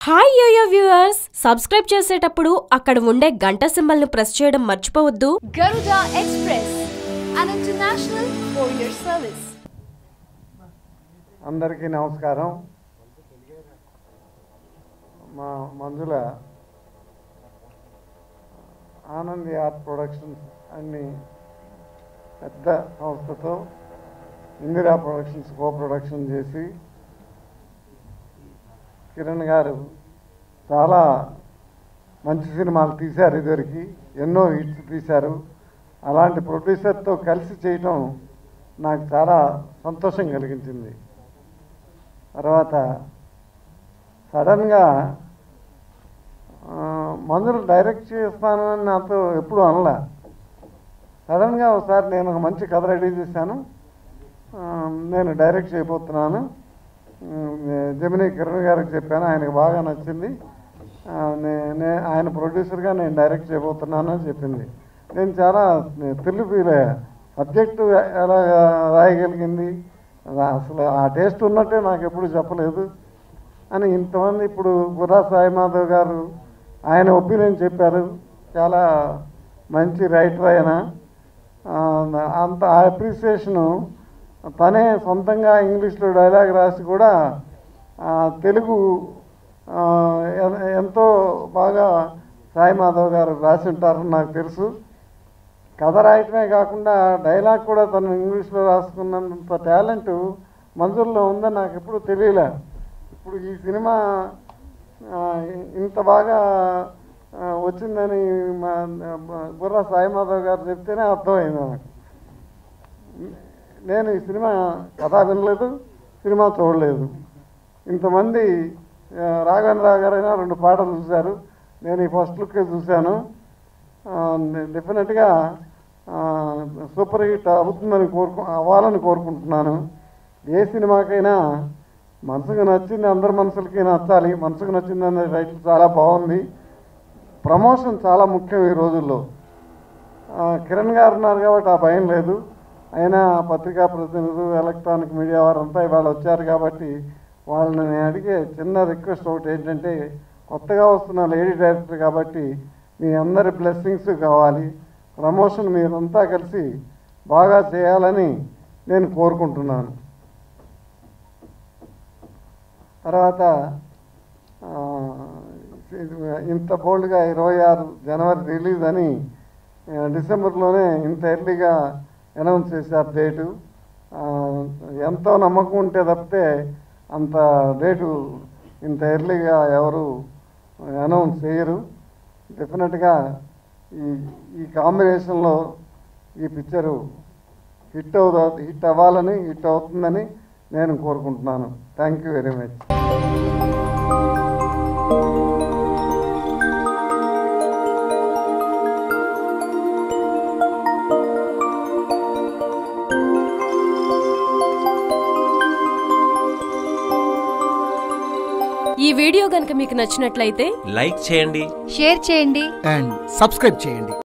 Hi yo-yo viewers subscribe చేసేటప్పుడు అక్కడ ఉండే గంట సింబల్ ను ప్రెస్ చేయడం మర్చిపోవద్దు Garuda Express, an international courier service. అందరికీ నమస్కారం మా మంజుల ఆనంద్ ఆర్ట్ ప్రొడక్షన్స్ అన్ని పెద్ద సంస్థతో ఇందిరా ప్రొడక్షన్స్ కో ప్రొడక్షన్ చేసి కిరణ్ గారు చాలా మంచి సినిమాలు తీశారు ఇదివరకు ఎన్నో హిట్స్ తీశారు అలాంటి ప్రొడ్యూసర్తో కలిసి చేయటం నాకు చాలా సంతోషం కలిగించింది తర్వాత సడన్గా ఆ, మందులు డైరెక్ట్ చేస్తానని నాతో ఎప్పుడు అనలే సడన్గా ఒకసారి నేను ఒక మంచి కథ రెడీ చేశాను ఆ, నేను డైరెక్ట్ చేయబోతున్నాను ఉమ్, జమినీ కిరణ్ గారికి చెప్పాను ఆయనకు బాగా నచ్చింది ఆ, నే- నే ఆయన ప్రొడ్యూసర్గా నేను డైరెక్ట్ చేయబోతున్నాను అని చెప్పింది నేను చాలా థ్రిల్ ఫీల్ అయ్యా సబ్జెక్టు ఎలా రాయగలిగింది అలా అసలు ఆ టేస్ట్ ఉన్నట్టే నాకు ఎప్పుడు చెప్పలేదు అని ఇంతమంది ఇప్పుడు గుర్రా సాయి మాధవ్ గారు ఆయన ఒపీనియన్ చెప్పారు చాలా మంచి రైటర్ ఆయన ఆ, అంత ఆ అప్రిసియేషను తనే సొంతంగా ఇంగ్లీష్లో డైలాగ్ రాసి కూడా ఆ, తెలుగు ఆ, ఎ- ఎంతో బాగా సాయి మాధవ్ గారు రాసి ఉంటారని నాకు తెలుసు కథ రాయటమే కాకుండా డైలాగ్ కూడా తను ఇంగ్లీష్లో రాసుకున్నంత టాలెంట్ మంజుల్లో ఉందని నాకు ఎప్పుడు తెలియలే ఇప్పుడు ఈ సినిమా ఆ, ఇంత బాగా ఆ, వచ్చిందని మా మా బుర్రా సాయిమాధవ్ గారు చెప్తేనే అర్థమైంది నాకు నేను ఈ సినిమా కథ వినలేదు సినిమా చూడలేదు ఇంతమంది ఆ, రాఘవేంద్రరావు గారైనా రెండు పాటలు చూశారు నేను ఈ ఫస్ట్ లుక్కే చూశాను డెఫినెట్గా సూపర్ హిట్ అవుతుందని కోరుకు అవ్వాలని కోరుకుంటున్నాను ఏ సినిమాకైనా మనసుకు నచ్చింది అందరి మనసులకి నచ్చాలి మనసుకు నచ్చింది అనే టైటిల్ చాలా బాగుంది ప్రమోషన్ చాలా ముఖ్యం ఈ రోజుల్లో ఆ, కిరణ్ గారు ఉన్నారు కాబట్టి ఆ భయం లేదు అయినా పత్రికా ప్రతినిధులు ఎలక్ట్రానిక్ మీడియా వారంతా ఇవాళ వచ్చారు కాబట్టి వాళ్ళని నేను అడిగే చిన్న రిక్వెస్ట్ ఒకటి ఏంటంటే కొత్తగా వస్తున్న లేడీ డైరెక్టర్ కాబట్టి మీ అందరి బ్లెస్సింగ్స్ కావాలి ప్రమోషన్ మీరంతా కలిసి బాగా చేయాలని నేను కోరుకుంటున్నాను తర్వాత ఆ, ఇంత బోల్డ్గా ఇరవై ఆరు జనవరి రిలీజ్ అని ఆ, డిసెంబర్లోనే ఇంత ఎర్లీగా అనౌన్స్ చేశారు డేటు ఆ, ఎంతో నమ్మకం ఉంటే తప్పితే అంత డేటు ఇంత ఎర్లీగా ఎవరు అనౌన్స్ చేయరు డెఫినెట్గా ఈ ఈ కాంబినేషన్లో ఈ పిక్చరు హిట్ అవుతా హిట్ అవ్వాలని హిట్ అవుతుందని నేను కోరుకుంటున్నాను థ్యాంక్ యూ వెరీ మచ్ ఈ వీడియో గనుక మీకు నచ్చినట్లయితే లైక్ చేయండి షేర్ చేయండి అండ్ సబ్స్క్రైబ్ చేయండి